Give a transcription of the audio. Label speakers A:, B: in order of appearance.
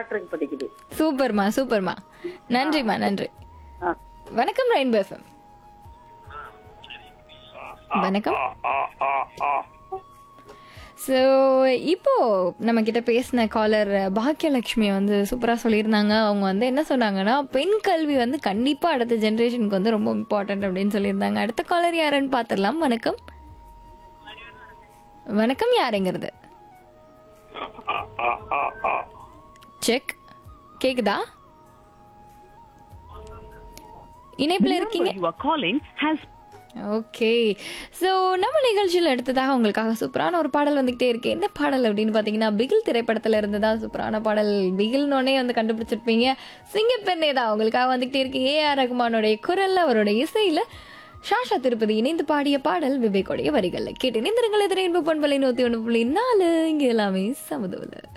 A: டாக்டருக்கு படிக்குது
B: சூப்பர்மா சூப்பர்மா நன்றிம்மா நன்றி
A: ஆ.
B: வணக்கம் ரெயின்போ எஃப்எம் வணக்கம் ஸோ இப்போ நம்ம கிட்ட பேசின காலர் பாக்கியலட்சுமி வந்து சூப்பராக சொல்லியிருந்தாங்க அவங்க வந்து என்ன சொன்னாங்கன்னா பெண் கல்வி வந்து கண்டிப்பாக அடுத்த ஜென்ரேஷனுக்கு வந்து ரொம்ப இம்பார்ட்டன்ட் அப்படின்னு சொல்லியிருந்தாங்க அடுத்த காலர் யாருன்னு பார்த்துடலாம் வணக்கம் வணக்கம் யாருங்கிறது செக் கேக்குதா இணைப்பில் இருக்கீங்க
C: you are calling has
B: okay so நம்ம நிகழ்ச்சியில் அடுத்ததாக உங்களுக்காக சூப்பரான ஒரு பாடல் வந்துகிட்டே இருக்கு என்ன பாடல் அப்படின்னு பார்த்தீங்கன்னா பிகில் திரைப்படத்தில் இருந்து தான் சூப்பரான பாடல் பிகில்னோடனே வந்து கண்டுபிடிச்சிருப்பீங்க சிங்கப்பெண்ணே தான் உங்களுக்காக வந்துகிட்டே இருக்கு ஏஆர் ரகுமானுடைய குரல் அவருடைய இசையில் ஷாஷா திருப்பதி இணைந்து பாடிய பாடல் விவேக்குடைய வரிகளில் கேட்டு இணைந்திருங்கள் எதிரே இன்பு பண்பலை நூற்றி ஒன்று புள்ளி நாலு இங்கே எல்லாமே சமதுவில்